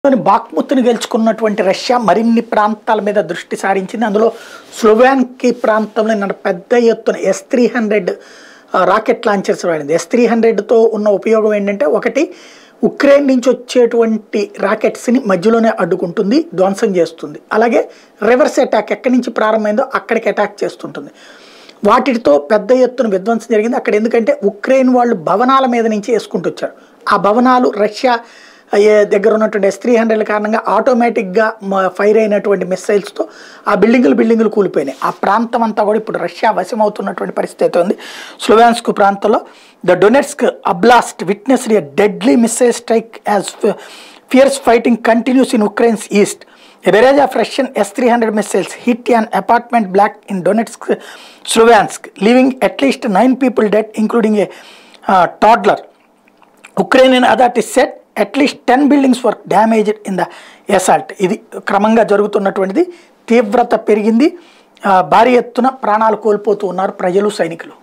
లోని బాక్ముత్తుని గెలుచుకున్నటువంటి రష్యా మరిన్ని ప్రాంతాల మీద దృష్టి సారించింది అందులో స్లోవాన్కి ప్రాంతంలో నిన్న పెద్ద ఎత్తున S three hundred rocket launchers వాడింది ఎస్ త్రీ హండ్రెడ్తో ఉన్న ఉపయోగం ఏంటంటే ఒకటి ఉక్రెయిన్ నుంచి వచ్చేటువంటి రాకెట్స్ని మధ్యలోనే అడ్డుకుంటుంది ధ్వంసం చేస్తుంది అలాగే రివర్స్ అటాక్ ఎక్కడి నుంచి ప్రారంభమైందో అక్కడికి అటాక్ చేస్తుంటుంది వాటితో పెద్ద ఎత్తున విధ్వంసం జరిగింది అక్కడ ఎందుకంటే ఉక్రెయిన్ వాళ్ళు భవనాల మీద నుంచి వేసుకుంటూ వచ్చారు ఆ భవనాలు రష్యా ఏ దగ్గర ఉన్నటువంటి ఎస్ త్రీ హండ్రెడ్ కారణంగా ఆటోమేటిక్గా ఫైర్ అయినటువంటి మిస్సైల్స్తో ఆ బిల్డింగులు బిల్డింగులు కూలిపోయినాయి ఆ ప్రాంతం అంతా కూడా ఇప్పుడు రష్యా వశమవుతున్నటువంటి పరిస్థితి ఉంది స్లోవాన్స్క్ ప్రాంతంలో the Donetsk oblast witness a deadly missile strike as fierce fighting continues in Ukraine's east A barrage of Russian S-300 missiles hit an apartment block in Donetsk, Sloviansk, leaving at least nine people dead, including a uh, toddler. Ukrainian authorities said at least 10 buildings were damaged in the assault. ఇది క్రమంగా జరుగుతున్నటువంటిది తీవ్రత పెరిగింది ఆ, భారీ ఎత్తున ప్రాణాలు కోల్పోతూ ఉన్నారు ప్రజలు సైనికులు